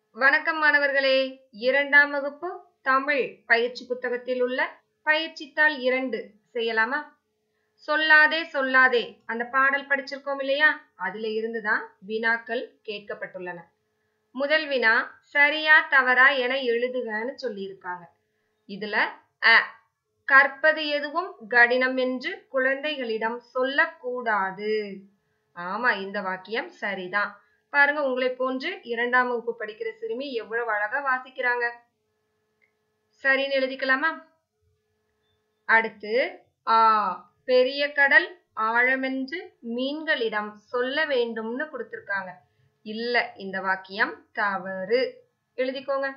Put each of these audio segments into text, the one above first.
வணக்கம் மாணவர்களே இரண்டாம் வகுப்பு தமிழ் பயிற்சி புத்தகத்தில் உள்ள பயிற்சித்தாள் இரண்டு செய்யலாமா சொல்லாதே சொல்லாதே அந்த பாடல் படிச்சிருக்கோம் இல்லையா அதுல இருந்துதான் வினாக்கள் கேட்கப்பட்டுள்ளன முதல் வினா சரியா தவறா என எழுதுகன்னு சொல்லியிருக்காங்க இதுல அ கற்பது எதுவும் கடினம் என்று குழந்தைகளிடம் சொல்லக்கூடாது ஆமா இந்த வாக்கியம் சரிதான் பாருங்க உங்களை போன்று இரண்டாம் வகுப்பு படிக்கிற சிறுமி எவ்வளவு அழகா வாசிக்கிறாங்க சரின்னு எழுதிக்கலாமா அடுத்து ஆ பெரிய கடல் ஆழமென்று மீன்களிடம் சொல்ல வேண்டும்னு கொடுத்திருக்காங்க இல்ல இந்த வாக்கியம் தவறு எழுதிக்கோங்க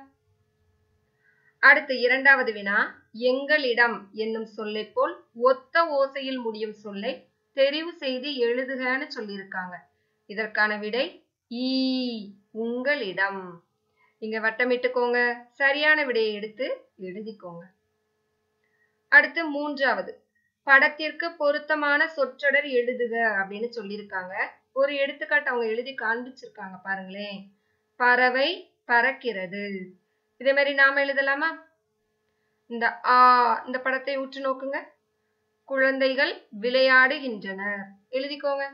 அடுத்து இரண்டாவது வினா எங்களிடம் என்னும் சொல்லை போல் ஒத்த ஓசையில் முடியும் சொல்லை தெரிவு செய்து எழுதுகன்னு சொல்லியிருக்காங்க இதற்கான விடை ஈ உங்களிடம் இங்க வட்டமிட்டுக்கோங்க சரியான விடையை எடுத்து எழுதிக்கோங்க அடுத்து மூன்றாவது படத்திற்கு பொருத்தமான சொற்றொடர் எழுதுக அப்படின்னு சொல்லியிருக்காங்க ஒரு எடுத்துக்காட்டு அவங்க எழுதி காண்பிச்சிருக்காங்க பாருங்களேன் பறவை பறக்கிறது இதே மாதிரி நாம எழுதலாமா இந்த ஆ இந்த படத்தை உற்று நோக்குங்க குழந்தைகள் விளையாடுகின்றனர் எழுதிக்கோங்க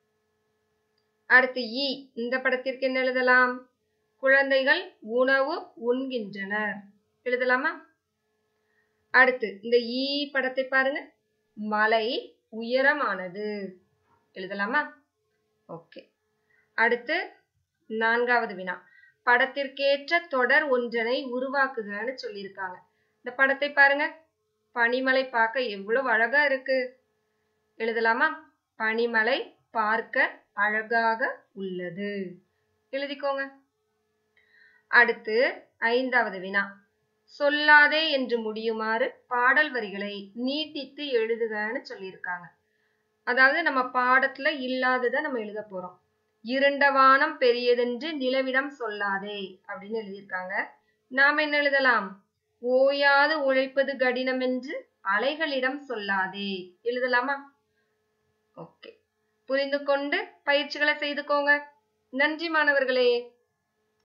அடுத்து இ இந்த படத்திற்கு என்ன எழுதலாம் குழந்தைகள் உணவு உண்கின்றனர் எழுதலாமா அடுத்து இந்த ஈ படத்தை பாருங்க மலை உயரமானது எழுதலாமா ஓகே அடுத்து நான்காவது வினா படத்திற்கேற்ற தொடர் ஒன்றனை உருவாக்குகன்னு சொல்லியிருக்காங்க இந்த படத்தை பாருங்க பனிமலை பார்க்க எவ்வளவு அழகா இருக்கு எழுதலாமா பனிமலை பார்க்க அழகாக உள்ளது எழுதிக்கோங்க அடுத்து ஐந்தாவது வினா சொல்லாதே என்று முடியுமாறு பாடல் வரிகளை நீட்டித்து எழுதுகன்னு சொல்லியிருக்காங்க அதாவது நம்ம பாடத்துல இல்லாததை நம்ம எழுத போறோம் இருண்ட வானம் பெரியதென்று நிலவிடம் சொல்லாதே அப்படின்னு எழுதியிருக்காங்க நாம் என்ன எழுதலாம் ஓயாது உழைப்பது கடினம் என்று அலைகளிடம் சொல்லாதே எழுதலாமா ஓகே புரிந்து கொண்டு பயிற்சிகளை செய்துக்கோங்க நன்றி மாணவர்களே